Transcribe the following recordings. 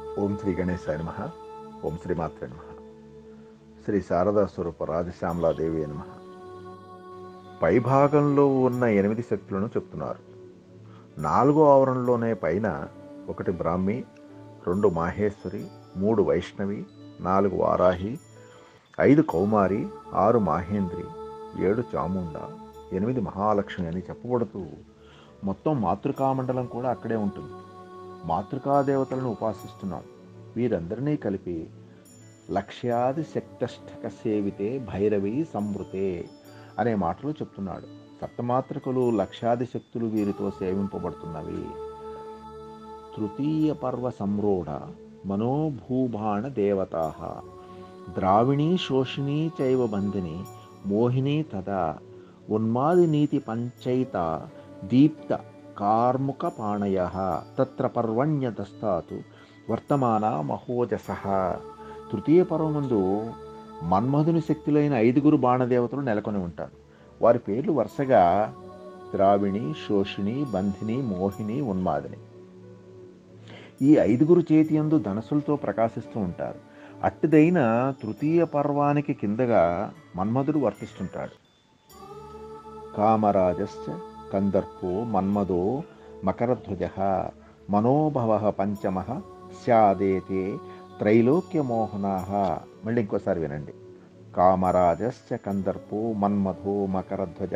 ఓం శ్రీ గణేశాయ నమ ఓం శ్రీమాత్రే నమ శ్రీ శారదా స్వరూప రాజశ్యామలాదేవి నమ పైభాగంలో ఉన్న ఎనిమిది శక్తులను చెప్తున్నారు నాలుగో ఆవరణలోనే పైన ఒకటి బ్రాహ్మి రెండు మాహేశ్వరి మూడు వైష్ణవి నాలుగు వారాహి ఐదు కౌమారి ఆరు మాహేంద్రి ఏడు చాముండ ఎనిమిది మహాలక్ష్మి అని చెప్పబడుతూ మొత్తం మాతృకామండలం కూడా అక్కడే ఉంటుంది మాతృకాదేవతలను ఉపాసిస్తున్నాం వీరందరినీ కలిపి లక్ష్యాది శక్తష్టక సేవితే భైరవి సంవృతే అనే మాటలు చెప్తున్నాడు సప్తమాతృకలు లక్ష్యాది శక్తులు వీరితో సేవింపబడుతున్నవి తృతీయ పర్వ సంరూఢ మనోభూభాణ దేవతా ద్రావిణీ శోషిణీ చైవ బంధిని మోహిని తదా ఉన్మాది నీతి పంచైత దీప్త కార్ముక పాణయ తత్ర పర్వణ్యదస్తాతు వర్తమాన మహోజస తృతీయ పర్వమందు మన్మధుని శక్తులైన ఐదుగురు బాణదేవతలు నెలకొని ఉంటారు వారి పేర్లు వరుసగా ద్రావిణి శోషిణి బంధిని మోహిని ఉన్మాదిని ఈ ఐదుగురు చేతి యందు ధనసులతో ప్రకాశిస్తూ ఉంటారు అట్టిదైన తృతీయ పర్వానికి కిందగా మన్మధుడు వర్తిస్తుంటాడు కామరాజశ్చ కందర్పో మన్మదో మకరధ్వజ మనోభవ పంచమ స్యాదేతే త్రైలోక్యమోహనా మళ్ళీ ఇంకోసారి వినండి కామరాజశ్చ కందర్పో మన్మధో మకరధ్వజ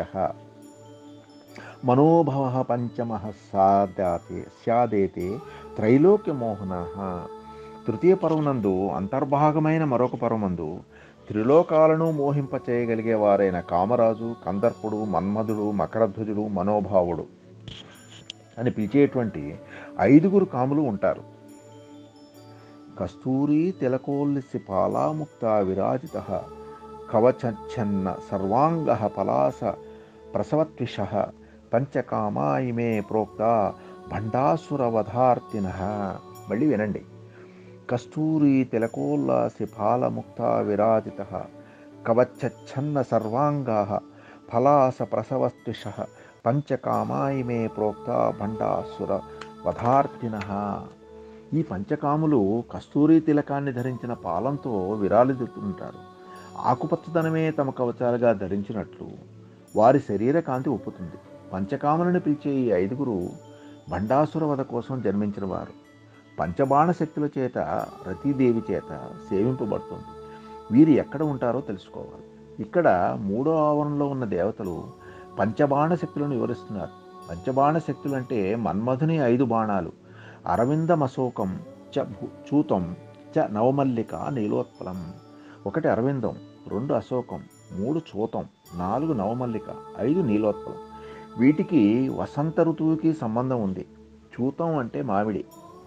మనోభవ పంచమ సాదాతే స్యాదేతే త్రైలోక్యమోహన తృతీయ పర్వనందు అంతర్భాగమైన మరొక పర్వమందు త్రిలోకాలను మోహింపచేయగలిగే వారైన కామరాజు కందర్పుడు మన్మధుడు మకరధ్వజుడు మనోభావుడు అని పిలిచేటువంటి ఐదుగురు కాములు ఉంటారు కస్తూరి తిలకోల్లిసి పాలాముక్త విరాజిత కవచఛన్న సర్వాంగ పలాస ప్రసవత్విష పంచకామా ఇమే ప్రోక్త భండాసురవధార్తిన మళ్ళీ వినండి కస్తూరి తిలకోల్లాసి ఫాలముక్త విరాజిత కవచ్చన్న సర్వాంగా ఫలాస ప్రసవస్తిష పంచకామాయిమే ప్రోక్త భండాసుర వధార్తిన ఈ పంచకాములు కస్తూరి తిలకాన్ని ధరించిన పాలంతో విరాలిదుతుంటారు ఆకుపచ్చదనమే తమ కవచాలుగా ధరించినట్లు వారి శరీర కాంతి ఒప్పుతుంది పంచకాములను పిలిచే ఈ ఐదుగురు భండాసుర వధ కోసం జన్మించిన వారు పంచబాణ శక్తుల చేత రతీదేవి చేత సేవింపబడుతుంది వీరు ఎక్కడ ఉంటారో తెలుసుకోవాలి ఇక్కడ మూడో ఆవరణలో ఉన్న దేవతలు పంచబాణ శక్తులను వివరిస్తున్నారు పంచబాణ శక్తులు అంటే మన్మధుని ఐదు బాణాలు అరవిందమశోకం చ భూ చూతం చ నవమల్లిక నీలోత్పలం ఒకటి అరవిందం రెండు అశోకం మూడు చూతం నాలుగు నవమల్లిక ఐదు నీలోత్పలం వీటికి వసంత ఋతువుకి సంబంధం ఉంది చూతం అంటే మామిడి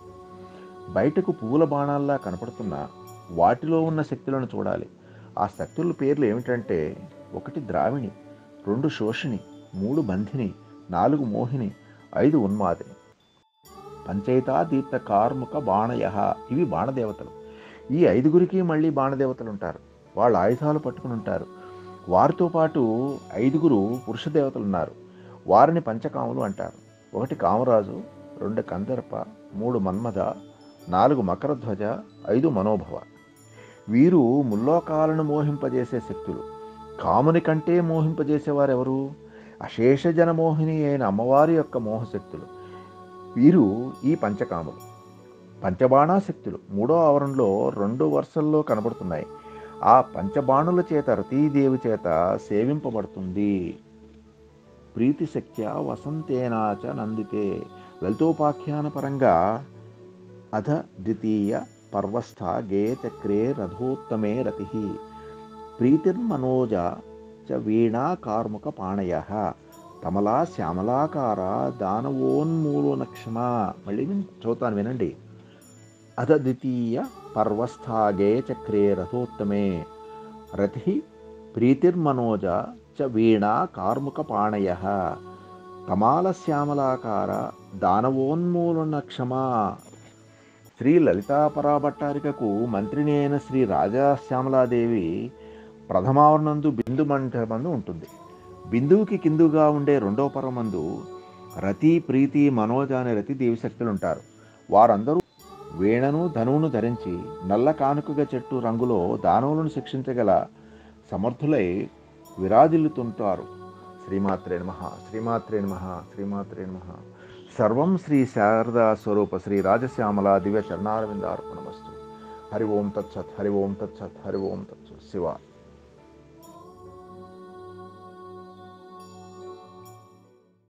బయటకు పువ్వుల బాణాల్లా కనపడుతున్న వాటిలో ఉన్న శక్తులను చూడాలి ఆ శక్తుల పేర్లు ఏమిటంటే ఒకటి ద్రావిణి రెండు శోషిణి మూడు బంధిని నాలుగు మోహిని ఐదు ఉన్మాదిని పంచయితా దీప్త కార్ముక బాణయ ఇవి బాణదేవతలు ఈ ఐదుగురికి మళ్ళీ బాణదేవతలు ఉంటారు వాళ్ళ ఆయుధాలు పట్టుకుని ఉంటారు వారితో పాటు ఐదుగురు పురుష దేవతలు ఉన్నారు వారిని పంచకాములు అంటారు ఒకటి కామరాజు రెండు కందర్ప మూడు మన్మథ నాలుగు మకరధ్వజ ఐదు మనోభవ వీరు ముల్లోకాలను మోహింపజేసే శక్తులు కాముని కంటే మోహింపజేసేవారెవరు అశేష జనమోహిని అయిన అమ్మవారి యొక్క మోహశక్తులు వీరు ఈ పంచకాములు పంచబాణా శక్తులు మూడో ఆవరణలో రెండు వరుసల్లో కనబడుతున్నాయి ఆ పంచబాణుల చేత రతీదేవి చేత సేవింపబడుతుంది ప్రీతిశక్త్యా వసంతేనాచ నందితే లలితోపాఖ్యాన పరంగా అధ ద్వితీయ పర్వస్థ గేయచక్రే రథోత్తమే రతి ప్రీతిర్మనోజ చ వీణా కార్ముక పాణయ కమలా శ్యామలాకార దానవోన్మూలనక్షమ మళ్ళీ చదువుతాను వినండి అధ ద్వితీయ పర్వస్థాగే చక్రే రథోత్తమే రతి ప్రీతిర్మనోజ చ వీణా కార్ముక పాణయ కమాల శ్యామలాకార దానవోన్మూలన క్షమ శ్రీ లలితాపరాభట్టారికకు మంత్రిని అయిన శ్రీ రాజా శ్యామలాదేవి ప్రథమావరణందు బిందు మండపందు ఉంటుంది బిందువుకి కిందుగా ఉండే రెండో పర్వమందు రతి ప్రీతి మనోజ అనే రతి దేవి శక్తులు ఉంటారు వారందరూ వీణను ధనువును ధరించి నల్ల కానుకగా చెట్టు రంగులో దానవులను శిక్షించగల సమర్థులై విరాజిల్లుతుంటారు శ్రీమాత్రే నమ శ్రీమాత్రే నమ శ్రీమాత్రే నమ సర్వం శ్రీ శారదా స్వరూప శ్రీ రాజశ్యామల దివ్య చరణారవిందార్పణమస్తు హరి ఓం తత్సత్ హరి ఓం తత్సత్ హరి ఓం తత్సత్ శివ